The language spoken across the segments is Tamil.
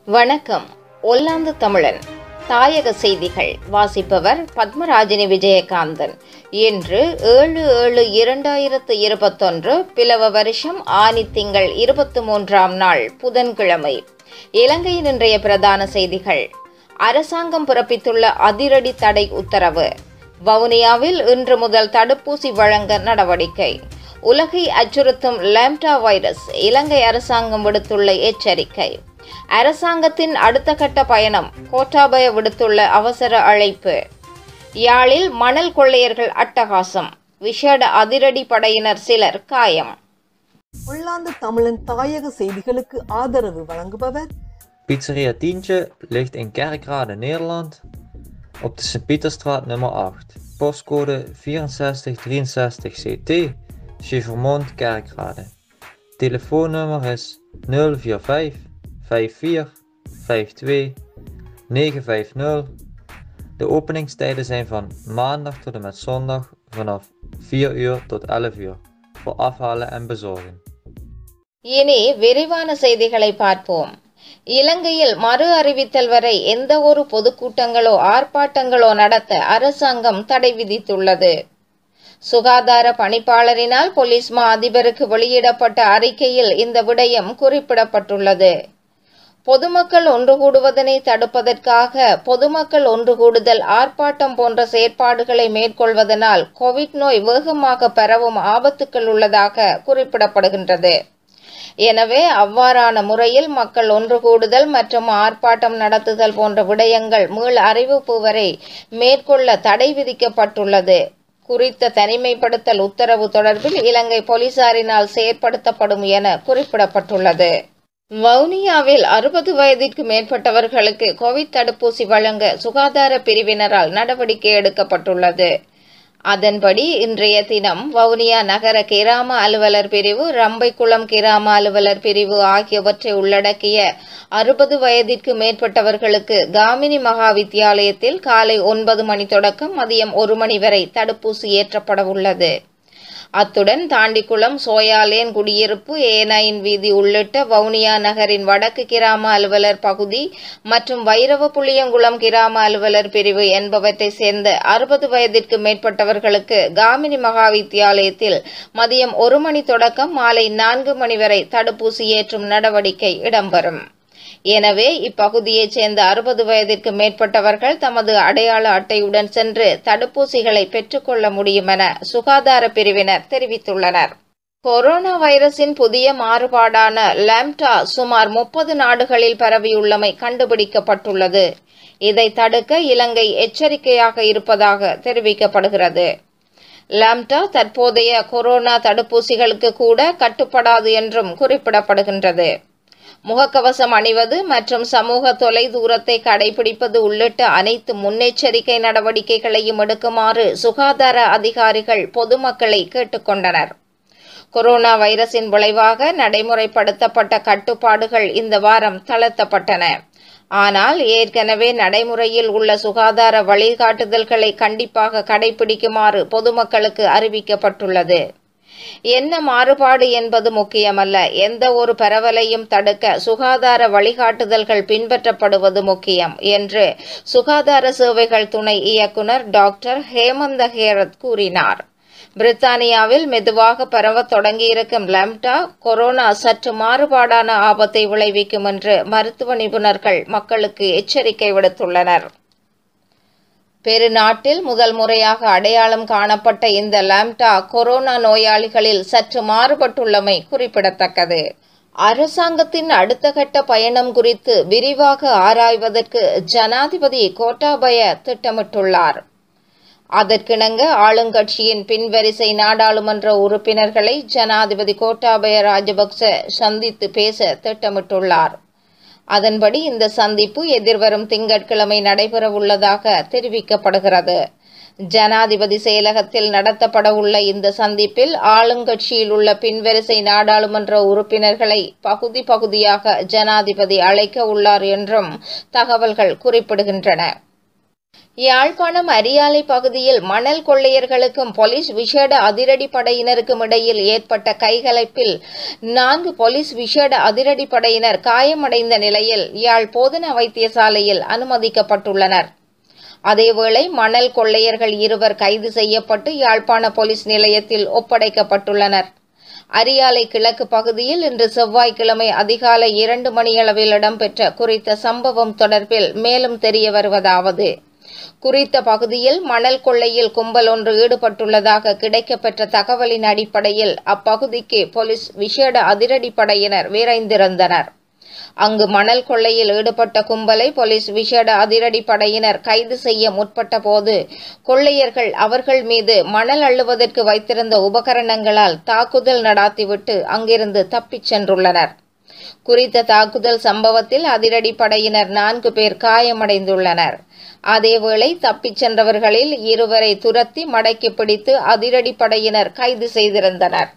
வணக்கம் ஒல்லாந்து தமிழன் தாயக செய்திகள் வாசிப்பவர் பத்மராஜினி விஜயகாந்தன் இன்று ஏழு ஏழு இரண்டாயிரத்து இருபத்தொன்று பிளவ வருஷம் ஆனி திங்கள் இருபத்தி மூன்றாம் நாள் புதன்கிழமை இலங்கையின் இன்றைய பிரதான செய்திகள் அரசாங்கம் பிறப்பித்துள்ள அதிரடி தடை உத்தரவு வவுனியாவில் இன்று முதல் தடுப்பூசி வழங்க நடவடிக்கை உலகை அச்சுறுத்தும் லாம்டா வைரஸ் இலங்கை அரசாங்கம் விடுத்துள்ள எச்சரிக்கை அரசாங்கத்தின் அடுத்த கட்ட பயணம் கோட்டாபய விடுத்துள்ள அவசர அழைப்பு யாழில் மணல் கொள்ளையர்கள் அட்டகாசம் விஷேட அதிரடி படையினர் சிலர் காயம் உள்ளாந்து தமிழன் தாயக செய்திகளுக்கு ஆதரவு வழங்குபவர் Pizzeria Tientje ligt in Kerkrade, Nederland, op de Sint-Pieterstraat nummer 8. Postcode 6463 CT, Chevermond, Kerkrade. Telefoonnummer is 045 54 52 950. De openingstijden zijn van maandag tot en met zondag vanaf 4 uur tot 11 uur voor afhalen en bezorgen. இனி விரிவான செய்திகளை பார்ப்போம் இலங்கையில் மறு அறிவித்தல் வரை எந்த ஒரு பொதுக்கூட்டங்களோ ஆர்ப்பாட்டங்களோ நடத்த அரசாங்கம் தடை விதித்துள்ளது சுகாதார பணிப்பாளரினால் போலீஸ் மா அதிபருக்கு வெளியிடப்பட்ட அறிக்கையில் இந்த விடயம் குறிப்பிடப்பட்டுள்ளது பொதுமக்கள் ஒன்று கூடுவதனை தடுப்பதற்காக பொதுமக்கள் ஒன்று கூடுதல் ஆர்ப்பாட்டம் போன்ற செயற்பாடுகளை மேற்கொள்வதனால் கோவிட் நோய் வேகமாக பரவும் ஆபத்துக்கள் உள்ளதாக குறிப்பிடப்படுகின்றது எனவே அவ்வாறான முறையில் மக்கள் ஒன்று கூடுதல் மற்றும் ஆர்ப்பாட்டம் நடத்துதல் போன்ற விடயங்கள் மீள் அறிவிப்பு வரை மேற்கொள்ள தடை விதிக்கப்பட்டுள்ளது குறித்த தனிமைப்படுத்தல் உத்தரவு தொடர்பில் இலங்கை போலீசாரினால் செயற்படுத்தப்படும் என குறிப்பிடப்பட்டுள்ளது வவுனியாவில் அறுபது வயதிற்கு மேற்பட்டவர்களுக்கு கோவிட் தடுப்பூசி வழங்க சுகாதார பிரிவினரால் நடவடிக்கை எடுக்கப்பட்டுள்ளது அதன்படி இன்றைய தினம் வவுனியா நகர கிராம அலுவலர் பிரிவு ரம்பைக்குளம் கிராம அலுவலர் பிரிவு ஆகியவற்றை உள்ளடக்கிய அறுபது வயதிற்கு மேற்பட்டவர்களுக்கு காமினி மகா வித்தியாலயத்தில் காலை ஒன்பது மணி தொடக்கம் மதியம் ஒரு மணி வரை தடுப்பூசி ஏற்றப்பட உள்ளது அத்துடன் தாண்டிக்குளம் சோயாலேன் குடியிருப்பு ஏனாயின் வீதி உள்ளிட்ட வவுனியா நகரின் வடக்கு கிராம அலுவலர் பகுதி மற்றும் வைரவ புளியங்குளம் கிராம அலுவலர் பிரிவு என்பவற்றை சேர்ந்த அறுபது வயதிற்கு மேற்பட்டவர்களுக்கு காமினி மகா வித்தியாலயத்தில் மதியம் ஒரு மணி தொடக்கம் மாலை நான்கு மணி வரை தடுப்பூசி ஏற்றும் நடவடிக்கை இடம்பெறும் எனவே இப்பகுதியைச் சேர்ந்த அறுபது வயதிற்கு மேற்பட்டவர்கள் தமது அடையாள அட்டையுடன் சென்று தடுப்பூசிகளை பெற்றுக்கொள்ள முடியும் என சுகாதார பிரிவினர் தெரிவித்துள்ளனர் கொரோனா வைரஸின் புதிய மாறுபாடான லாம்டா சுமார் முப்பது நாடுகளில் பரவியுள்ளமை கண்டுபிடிக்கப்பட்டுள்ளது இதை தடுக்க இலங்கை எச்சரிக்கையாக இருப்பதாக தெரிவிக்கப்படுகிறது லாம்டா தற்போதைய கொரோனா தடுப்பூசிகளுக்கு கூட கட்டுப்படாது என்றும் குறிப்பிடப்படுகின்றது முகக்கவசம் அணிவது மற்றும் சமூக தொலை தூரத்தை கடைபிடிப்பது உள்ளிட்ட அனைத்து முன்னெச்சரிக்கை நடவடிக்கைகளையும் எடுக்குமாறு சுகாதார அதிகாரிகள் பொதுமக்களை கேட்டுக்கொண்டனர் கொரோனா வைரஸின் விளைவாக நடைமுறைப்படுத்தப்பட்ட கட்டுப்பாடுகள் இந்த வாரம் தளர்த்தப்பட்டன ஆனால் ஏற்கனவே நடைமுறையில் உள்ள சுகாதார வழிகாட்டுதல்களை கண்டிப்பாக கடைபிடிக்குமாறு பொதுமக்களுக்கு அறிவிக்கப்பட்டுள்ளது என்ன மாறுபாடு என்பது முக்கியமல்ல எந்த ஒரு பரவலையும் தடுக்க சுகாதார வழிகாட்டுதல்கள் பின்பற்றப்படுவது முக்கியம் என்று சுகாதார சேவைகள் துணை இயக்குனர் டாக்டர் ஹேமந்த ஹேரத் கூறினார் பிரித்தானியாவில் மெதுவாக பரவத் தொடங்கியிருக்கும் லம்டா கொரோனா சற்று மாறுபாடான ஆபத்தை விளைவிக்கும் என்று மருத்துவ நிபுணர்கள் மக்களுக்கு எச்சரிக்கை விடுத்துள்ளனர் பெருநாட்டில் முதல் முறையாக அடையாளம் காணப்பட்ட இந்த லாம்டா கொரோனா நோயாளிகளில் சற்று மாறுபட்டுள்ளமை குறிப்பிடத்தக்கது அரசாங்கத்தின் அடுத்த கட்ட பயணம் குறித்து விரிவாக ஆராய்வதற்கு ஜனாதிபதி கோட்டாபய திட்டமிட்டுள்ளார் அதற்கிணங்க ஆளுங்கட்சியின் பின்வரிசை நாடாளுமன்ற உறுப்பினர்களை ஜனாதிபதி கோட்டாபய ராஜபக்ச சந்தித்து பேச திட்டமிட்டுள்ளார் அதன்படி இந்த சந்திப்பு எதிர்வரும் திங்கட்கிழமை நடைபெறவுள்ளதாக தெரிவிக்கப்படுகிறது ஜனாதிபதி செயலகத்தில் நடத்தப்பட உள்ள இந்த சந்திப்பில் ஆளுங்கட்சியில் உள்ள பின்வரிசை நாடாளுமன்ற உறுப்பினர்களை பகுதி பகுதியாக ஜனாதிபதி அழைக்க உள்ளார் என்றும் தகவல்கள் குறிப்பிடுகின்றன யாழ்ப்பாணம் அரியாலை பகுதியில் மணல் கொள்ளையர்களுக்கும் போலீஸ் விசேட அதிரடி படையினருக்கும் இடையில் ஏற்பட்ட கைகலப்பில் நான்கு போலீஸ் விசேட அதிரடி படையினர் காயமடைந்த நிலையில் யாழ் போதனா வைத்தியசாலையில் அனுமதிக்கப்பட்டுள்ளனர் அதேவேளை மணல் கொள்ளையர்கள் இருவர் கைது செய்யப்பட்டு யாழ்ப்பாண போலீஸ் நிலையத்தில் ஒப்படைக்கப்பட்டுள்ளனர் அரியாலை கிழக்கு பகுதியில் இன்று செவ்வாய்க்கிழமை அதிகாலை இரண்டு மணியளவில் இடம்பெற்ற குறித்த சம்பவம் தொடர்பில் மேலும் தெரிய வருவதாவது குறித்த பகுதியில் மணல் கொள்ளையில் கும்பல் ஒன்று ஈடுபட்டுள்ளதாக கிடைக்கப்பெற்ற தகவலின் அடிப்படையில் அப்பகுதிக்கு போலீஸ் விசேட அதிரடி படையினர் விரைந்திருந்தனர் அங்கு மணல் கொள்ளையில் ஈடுபட்ட கும்பலை போலீஸ் விசேட அதிரடி படையினர் கைது செய்ய முற்பட்ட போது கொள்ளையர்கள் அவர்கள் மீது மணல் அள்ளுவதற்கு வைத்திருந்த உபகரணங்களால் தாக்குதல் நடாத்திவிட்டு அங்கிருந்து தப்பிச் சென்றுள்ளனர் குறித்த தாக்குதல் சம்பவத்தில் அதிரடி படையினர் நான்கு பேர் காயமடைந்துள்ளனர் அதேவேளை தப்பிச் சென்றவர்களில் இருவரை துரத்தி மடக்கி பிடித்து அதிரடி படையினர் கைது செய்திருந்தனர்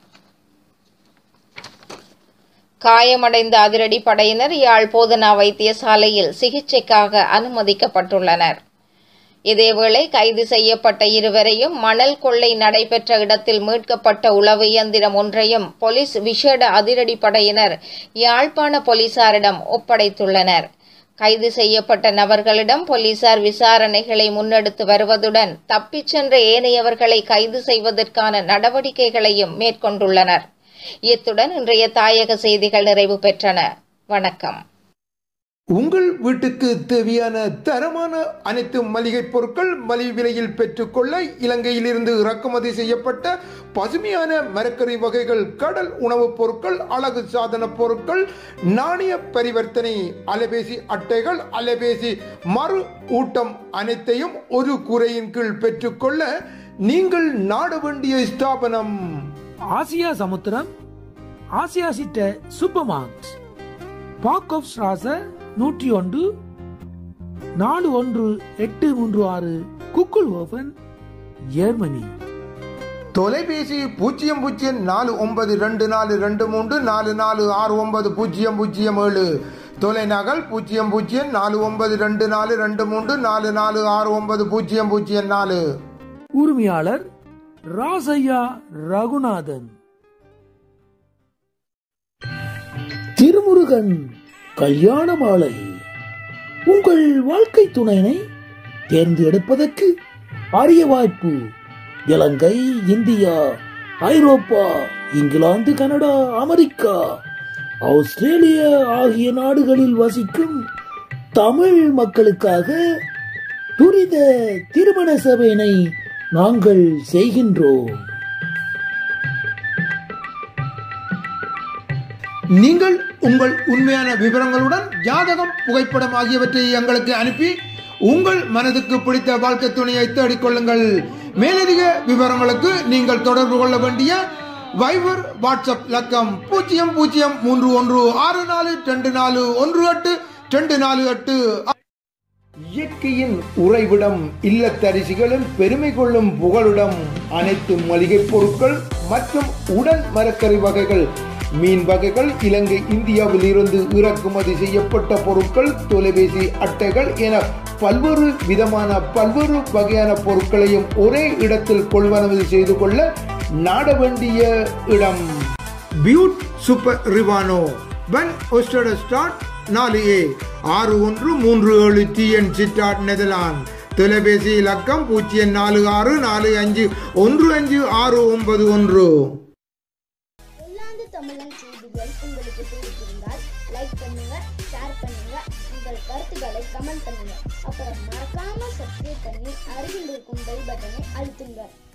காயமடைந்த அதிரடி படையினர் யாழ் போதனா வைத்தியசாலையில் சிகிச்சைக்காக அனுமதிக்கப்பட்டுள்ளனர் இதேவேளை கைது செய்யப்பட்ட இருவரையும் மணல் கொள்ளை நடைபெற்ற இடத்தில் மீட்கப்பட்ட உளவு இயந்திரம் ஒன்றையும் போலீஸ் விசேட அதிரடி படையினர் யாழ்ப்பாண போலீசாரிடம் ஒப்படைத்துள்ளனர் கைது செய்யப்பட்ட நபர்களிடம் போலீசார் விசாரணைகளை முன்னெடுத்து வருவதுடன் தப்பிச் சென்ற ஏனையவர்களை கைது செய்வதற்கான நடவடிக்கைகளையும் மேற்கொண்டுள்ளனர் இத்துடன் இன்றைய தாயக செய்திகள் நிறைவு பெற்றன வணக்கம் உங்கள் வீட்டுக்கு தேவையான தரமான அனைத்து மளிகை பொருட்கள் மலிவு விலையில் பெற்றுக்கொள்ள இலங்கையிலிருந்து இறக்குமதி செய்யப்பட்ட பசுமையான மரக்கறி வகைகள் கடல் உணவுப் பொருட்கள் அழகு சாதன பொருட்கள் நாணய பரிவர்த்தனை அலைபேசி அட்டைகள் அலைபேசி மறு ஊட்டம் அனைத்தையும் ஒரு குறையின் கீழ் பெற்றுக்கொள்ள நீங்கள் நாட வேண்டிய ஸ்தாபனம் ஆசியா சமுத்திரம் ஆசியா சிட்ட சூப்பர் மார்க்ஸ் பாக் ஆஃப் ஸ்ராச நூற்றி ஒன்று நாலு ஒன்று எட்டு மூன்று ஆறு குக்குள் ஓபன் ஜெர்மனி தொலைபேசி பூஜ்ஜியம் பூஜ்ஜியம் நாலு ஒன்பது ரெண்டு நாலு ரெண்டு மூன்று நாலு நாலு ஆறு ஒன்பது பூஜ்ஜியம் பூஜ்ஜியம் ஏழு தொலைநகல் பூஜ்ஜியம் பூஜ்ஜியம் நாலு ஒன்பது ரெண்டு நாலு ரெண்டு மூன்று நாலு நாலு ஆறு ஒன்பது பூஜ்ஜியம் பூஜ்ஜியம் நாலு உரிமையாளர் ராசையா ரகுநாதன் திருமுருகன் கல்யாண மாலை உங்கள் வாழ்க்கை துணையினை தேர்ந்தெடுப்பதற்கு அரிய வாய்ப்பு இலங்கை இந்தியா ஐரோப்பா இங்கிலாந்து கனடா அமெரிக்கா ஆஸ்திரேலியா ஆகிய நாடுகளில் வசிக்கும் தமிழ் மக்களுக்காக துரித திருமண சபையினை நாங்கள் செய்கின்றோம் நீங்கள் உங்கள் உண்மையான விவரங்களுடன் ஜாதகம் புகைப்படம் ஆகியவற்றை எங்களுக்கு அனுப்பி உங்கள் மனதுக்கு பிடித்த வாழ்க்கை துணையை தேடிக்கொள்ளுங்கள் மேலதிக விவரங்களுக்கு நீங்கள் தொடர்பு கொள்ள வேண்டிய வைபர் வாட்ஸ்அப் இலக்கம் பூஜ்ஜியம் பூஜ்ஜியம் மூன்று ஒன்று ஆறு நாலு ரெண்டு நாலு ஒன்று எட்டு ரெண்டு நாலு எட்டு இயற்கையின் உறைவிடம் இல்லத்தரிசிகளின் பெருமை கொள்ளும் புகழுடம் அனைத்து மளிகைப் பொருட்கள் மற்றும் உடன் மரக்கறி வகைகள் மீன் வகைகள் இலங்கை இந்தியாவில் இருந்து இறக்குமதி செய்யப்பட்ட பொருட்கள் தொலைபேசி அட்டைகள் என பல்வேறு விதமான பல்வேறு வகையான பொருட்களையும் ஒரே இடத்தில் கொள்வனவு செய்து கொள்ள நாட வேண்டிய இடம் பியூட் சூப்பர் ரிவானோ பன் ஒஸ்டட ஸ்டார்ட் நாலு ஏ ஆறு ஒன்று மூன்று ஏழு டிஎன் சிட்டாட் நெதர்லாந்து தொலைபேசி இலக்கம் பூஜ்ஜியம் நாலு ஆறு நாலு அஞ்சு ஒன்று அஞ்சு ஆறு ஒன்பது ஒன்று உள்ளாந்து தமிழன் செய்திகள் உங்களுக்கு பிடித்திருந்தால் லைக் பண்ணுங்க ஷேர் பண்ணுங்க உங்கள் கருத்துக்களை கமெண்ட் பண்ணுங்க அப்புறம் மறக்காம சப்ஸ்கிரைப் பண்ணி அருகில் இருக்கும் பெல் பட்டனை அழுத்துங்க